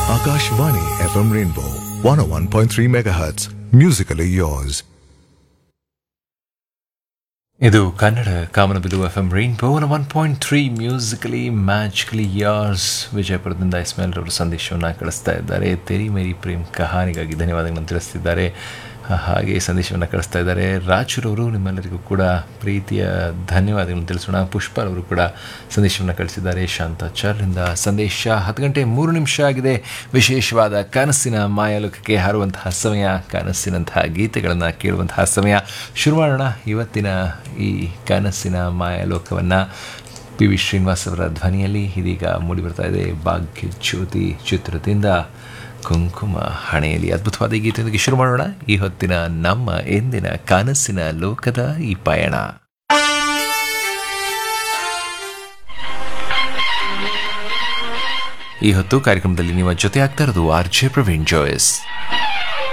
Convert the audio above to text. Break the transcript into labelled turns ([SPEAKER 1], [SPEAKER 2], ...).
[SPEAKER 1] Akashvani FM Rainbow 101.3 MHz. Musically yours.
[SPEAKER 2] ಇದು Kannada Kamanabillu F M rainbow one point three musically magically yours ವಿಜಯಪುರದಿಂದ ಇಸ್ಮಾಯಿಲ್ ರವರು ಸಂದೇಶವನ್ನು ಕಳಿಸ್ತಾ ಇದ್ದಾರೆ ತೆರಿ ಮೇರಿ ಪ್ರೇಮ್ ಕಹಾನಿಗಾಗಿ ಧನ್ಯವಾದಗಳನ್ನು ತಿಳಿಸ್ತಿದ್ದಾರೆ ಹಾಗೆ ಸಂದೇಶವನ್ನು ಕಳಿಸ್ತಾ ಇದ್ದಾರೆ ರಾಜುರವರು ನಿಮ್ಮೆಲ್ಲರಿಗೂ ಕೂಡ ಪ್ರೀತಿಯ ಧನ್ಯವಾದಗಳನ್ನು ತಿಳಿಸೋಣ ಪುಷ್ಪರವರು ಕೂಡ ಸಂದೇಶವನ್ನು ಕಳಿಸಿದ್ದಾರೆ ಶಾಂತಾಚಾರ್ಯರಿಂದ ಸಂದೇಶ ಹತ್ತು ಗಂಟೆ ಮೂರು ನಿಮಿಷ ಆಗಿದೆ ವಿಶೇಷವಾದ ಕನಸಿನ ಮಾಯಾಲೋಕಕ್ಕೆ ಹಾರುವಂತಹ ಸಮಯ ಕನಸಿನಂತಹ ಗೀತೆಗಳನ್ನು ಕೇಳುವಂತಹ ಸಮಯ ಶುರು ಮಾಡೋಣ ಇವತ್ತಿನ ಈ ಕನಸಿನ ಮಾಯಾಲೋಕವನ್ನು ಪಿ ವಿ ಶ್ರೀನಿವಾಸ್ ಅವರ ಧ್ವನಿಯಲ್ಲಿ ಇದೀಗ ಮೂಡಿಬರ್ತಾ ಇದೆ ಭಾಗ್ಯ ಜ್ಯೋತಿ ಚಿತ್ರದಿಂದ ಕುಂಕುಮ ಹಣೆಯಲ್ಲಿ ಅದ್ಭುತವಾದ ಈ ಗೀತೆಯೊಂದಿಗೆ ಶುರು ಮಾಡೋಣ ಈ ಹೊತ್ತಿನ ನಮ್ಮ ಎಂದಿನ ಕನಸಿನ ಲೋಕದ ಈ ಪಯಣ ಈ ಹೊತ್ತು ಕಾರ್ಯಕ್ರಮದಲ್ಲಿ ನಿಮ್ಮ ಜೊತೆ ಆಗ್ತಾ ಇರೋದು ಆರ್ ಜೆ ಪ್ರವೀಣ್ ಜೋಯಸ್